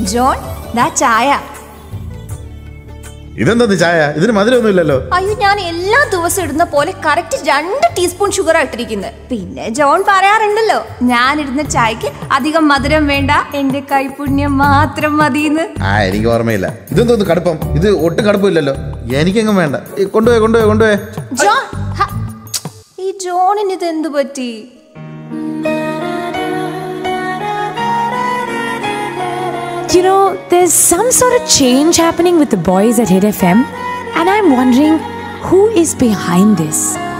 John ദാ ചായ ഇതെന്താ ചായ ഇതിന് മധുരമൊന്നും ഇല്ലല്ലോ അയ്യോ ഞാൻ എല്ലാ ദിവസവും ഇടുന്ന പോലെ കറക്റ്റ് രണ്ട് ടീസ്പൂൺ ഷുഗർ ഇട്ടിരിക്കുന്നത് പിന്നെ ജോൺ പറയാറുണ്ടല്ലോ ഞാൻ ഇടുന്ന ചായക്ക് അധികം മധുരം വേണ്ട എന്റെ കൈപുണ്യം മാത്രം മതിയെന്ന് ആ എനിക്ക് ഓർമ്മയില്ല ഇതെന്തോന്ന് കടുപ്പം ഇത് ഒട്ടും കടുപ്പമില്ലല്ലോ എനിക്കെങ്ങും വേണ്ട ഈ കൊണ്ടുപോയി കൊണ്ടുപോയി കൊണ്ടുപോയി ജോൺ ഹ, ഈ ജോണിന് ഇത് എന്തു പറ്റി You know, there's some sort of change happening with the boys at Hit FM, and I'm wondering who is behind this.